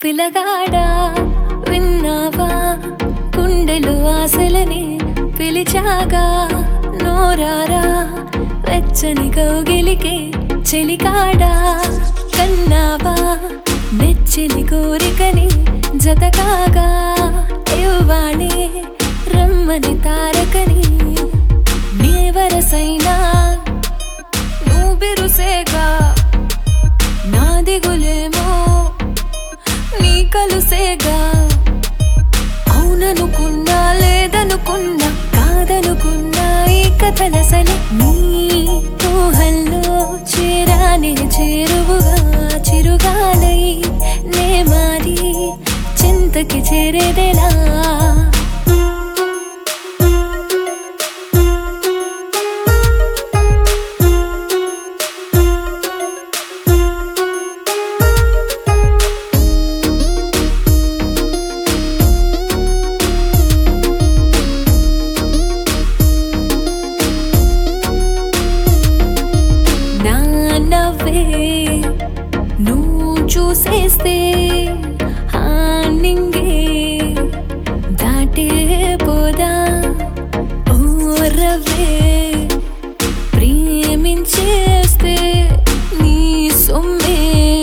పిలగాడా విన్నావా గుండెలు ఆశలని పిలిచాగా నోరారా వెచ్చని కౌగిలికి చెలికాడా కన్నావా నెచ్చిని కోరికని జతకాగా ఇవ్వాణి రమ్మని తారకని నీ వరసైనా నువ్వు బిరుసేగా నా దిగులేమో నీ కలుసేగా అవుననుకున్నా లేదనుకున్నా కాదనుకున్నా ఈ కథలసలే నీ ఊహల్లో చేరానే చేరువుగా చిరుగాలై నే మారి చింతకి చేరేదెలా నా నవ్వే నువ్వు చూసేస్తే ఆ నింగే దాటే పోదా ఓ రవ్వే ప్రేమించేస్తే నీ సొమ్మే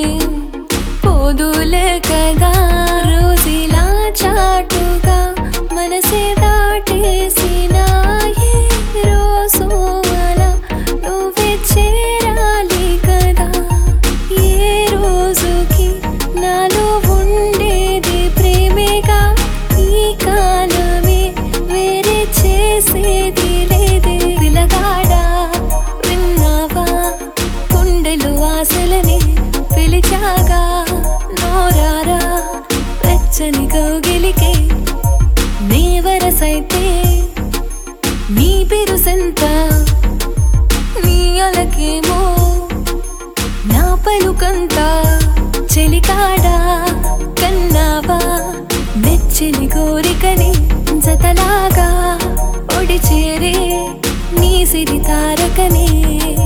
పోదులే కదా రోజులా చాటుగా మనసే దాటేసిన ఏ రోజు అలా నువ్వే చేరాలి కదా ఏ రోజుకి నాలో ఉండేది ప్రేమేగా ఈ కాలమే వేరే చేసేది లేదే పిలగాడా విన్నావా గుండెలు ఆశలని పిలిచాగా నోరారా వెచ్చని కౌగిలికి నీ వరసైతే నీ బిరుసెంత నీ అలకేమో నా పలుకంతా చెలికాడా కన్నావా నెచ్చిని కోరికని జతలాగా ఒడి చేరే నీ సిరి తారకనే